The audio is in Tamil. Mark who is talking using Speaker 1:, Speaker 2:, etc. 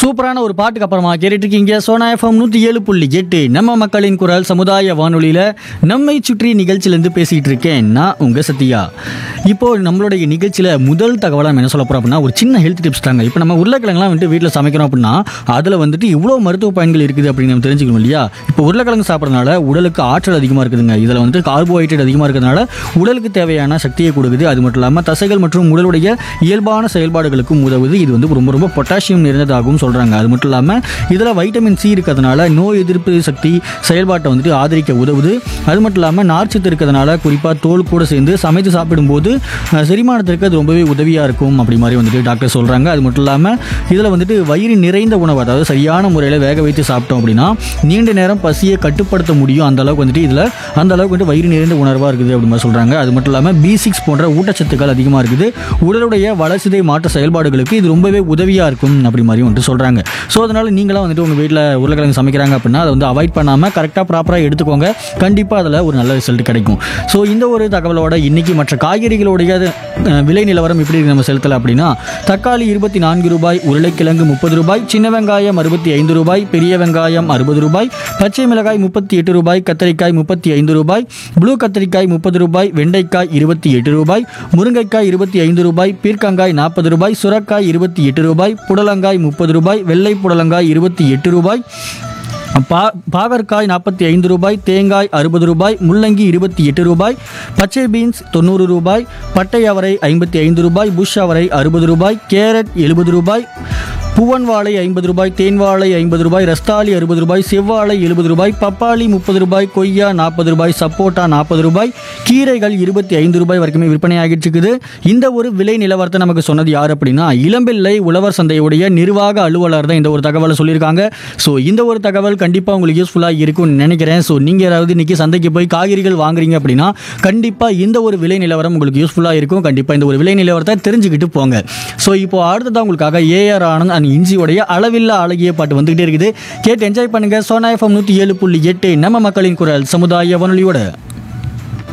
Speaker 1: சூப்பரான ஒரு பாட்டுக்கு அப்புறமா கேட்டுட்டு இருக்கீங்க சோனா எஃப்எம் நூற்றி ஏழு புள்ளி எட்டு நம்ம மக்களின் குரல் சமுதாய வானொலியில் நம்மை சுற்றி நிகழ்ச்சியிலேருந்து பேசிகிட்டு இருக்கேன் நான் உங்கள் சத்யா இப்போ நம்மளுடைய நிகழ்ச்சியில் முதல் தகவலாக நம்ம என்ன சொல்ல போகிறோம் அப்படின்னா ஒரு சின்ன ஹெல்த் டிப்ஸ் தாங்க இப்போ நம்ம உருளைக்கிழங்குலாம் வந்துட்டு வீட்டில் சமைக்கிறோம் அப்படின்னா அதில் வந்துட்டு இவ்வளோ மருத்துவ பயன்கள் இருக்குது அப்படின்னு நம்ம தெரிஞ்சுக்கணும் இல்லையா இப்போ உருளைக்கிழங்கு சாப்பிட்றதுனால உடலுக்கு ஆற்றல் அதிகமாக இருக்குதுங்க இதில் வந்துட்டு கார்போஹைட்ரேட் அதிகமாக இருக்கிறதுனால உடலுக்கு தேவையான சக்தியை கொடுக்குது அது மட்டும் இல்லாமல் தசைகள் மற்றும் உடலுடைய இயல்பான செயல்பாடுகளுக்கும் உதவுது இது வந்து ரொம்ப ரொம்ப பொட்டாசியம் நிறைந்ததாகவும் சொல்கிறாங்க அது மட்டும் இல்லாமல் இதில் வைட்டமின் சி இருக்கிறதுனால நோய் எதிர்ப்பு சக்தி செயல்பாட்டை வந்துட்டு ஆதரிக்க உதவுது அது மட்டும் இல்லாமல் நார்ச்சத்து இருக்கிறதுனால குறிப்பாக தோல் கூட சேர்ந்து சமைத்து சாப்பிடும்போது அஹ், செரிமானத்திற்கு அது ரொம்பவே உதவியாக இருக்கும் அப்படி மாதிரி வந்துட்டு டாக்டர் சொல்கிறாங்க அது மட்டும் இல்லாமல் இதில் வந்துட்டு வயிறு நிறைந்த உணவு அதாவது சரியான முறையில் வேக வைத்து சாப்பிட்டோம் அப்படின்னா நீண்ட நேரம் பசியை கட்டுப்படுத்த முடியும் அந்த அளவுக்கு வந்துட்டு இதில் அந்த அளவுக்கு வந்து வயிறு நிறைந்த உணர்வாக இருக்குது அப்படி மாதிரி சொல்கிறாங்க அது மட்டும் இல்லாமல் பி சிக்ஸ் போன்ற ஊட்டச்சத்துக்கள் அதிகமாக இருக்குது உடலுடைய வளர்ச்சிதை மாற்ற செயல்பாடுகளுக்கு இது ரொம்பவே உதவியாக இருக்கும் அப்படி மாதிரி வந்துட்டு சொல்கிறாங்க ஸோ அதனால் நீங்களாம் வந்துட்டு உங்கள் வீட்டில் உருளைக்கிழங்கு சமைக்கிறாங்க அப்படின்னா அதை வந்து அவாய்ட் பண்ணாமல் கரெக்டாக ப்ராப்பராக எடுத்துக்கோங்க கண்டிப்பாக அதில் ஒரு நல்ல ரிசல்ட் கிடைக்கும் ஸோ இந்த ஒரு தகவலோட இன்னைக்கு மற்ற காய்கறிகளுடைய அஹ், விலை நிலவரம் எப்படி இருக்கு நம்ம செலுத்தலை அப்படின்னா தக்காளி இருபத்தி நான்கு ரூபாய் உருளைக்கிழங்கு முப்பது ரூபாய் சின்ன வெங்காயம் அறுபத்தி ஐந்து ரூபாய் பெரிய வெங்காயம் அறுபது ரூபாய் பச்சை மிளகாய் முப்பத்தி எட்டு ரூபாய் கத்தரிக்காய் முப்பத்தி ஐந்து ரூபாய் ப்ளூ கத்தரிக்காய் முப்பது ரூபாய் வெண்டைக்காய் இருபத்தி எட்டு ரூபாய் முருங்கைக்காய் இருபத்தி ஐந்து ரூபாய் பீர்க்கங்காய் நாற்பது ரூபாய் சுரக்காய் இருபத்தி எட்டு ரூபாய் புடலங்காய் முப்பது ரூபாய் வெள்ளை புடலங்காய் இருபத்தி எட்டு ரூபாய் பா பாகற்காய் நாற்பத்தி ஐந்து ரூபாய் தேங்காய் அறுபது ரூபாய் முள்ளங்கி இருபத்தி எட்டு ரூபாய் பச்சை பீன்ஸ் தொண்ணூறு ரூபாய் பட்டை அவரை ஐம்பத்தி ஐந்து ரூபாய் புஷ் அவரை அறுபது ரூபாய் கேரட் எழுபது ரூபாய் பூவன் வாழை ஐம்பது ரூபாய் தேன் வாழை ஐம்பது ரூபாய் ரஸ்தாலி அறுபது ரூபாய் செவ்வாழை எழுபது ரூபாய் பப்பாளி முப்பது ரூபாய் கொய்யா நாற்பது ரூபாய் சப்போட்டா நாற்பது ரூபாய் கீரைகள் இருபத்தி ஐந்து ரூபாய் வரைக்குமே விற்பனை ஆகிட்டு இருக்குது இந்த ஒரு விலை நிலவரத்தை நமக்கு சொன்னது யார் அப்படின்னா இளம்பிள்ளை உழவர் சந்தையுடைய நிர்வாக அலுவலர் தான் இந்த ஒரு தகவலை சொல்லியிருக்காங்க ஸோ இந்த ஒரு தகவல் கண்டிப்பாக உங்களுக்கு யூஸ்ஃபுல்லாக இருக்கும்னு நினைக்கிறேன் ஸோ நீங்கள் யாராவது இன்னைக்கு சந்தைக்கு போய் காய்கறிகள் வாங்குறீங்க அப்படின்னா கண்டிப்பாக இந்த ஒரு விலை நிலவரம் உங்களுக்கு யூஸ்ஃபுல்லாக இருக்கும் கண்டிப்பாக இந்த ஒரு விலை நிலவரத்தை தெரிஞ்சுக்கிட்டு போங்க ஸோ இப்போ அடுத்ததான் உங்களுக்காக ஏஆர் ஆனந்த் அண்ட் இஞ்சியோடைய அளவில்லா அழகிய பாட்டு வந்துகிட்டே இருக்குது கேட்டு என்ஜாய் பண்ணுங்க சோனா எஃப்எம் நூற்றி ஏழு புள்ளி எட்டு நம்ம மக்களின் குரல் சமுதாய வானொலியோட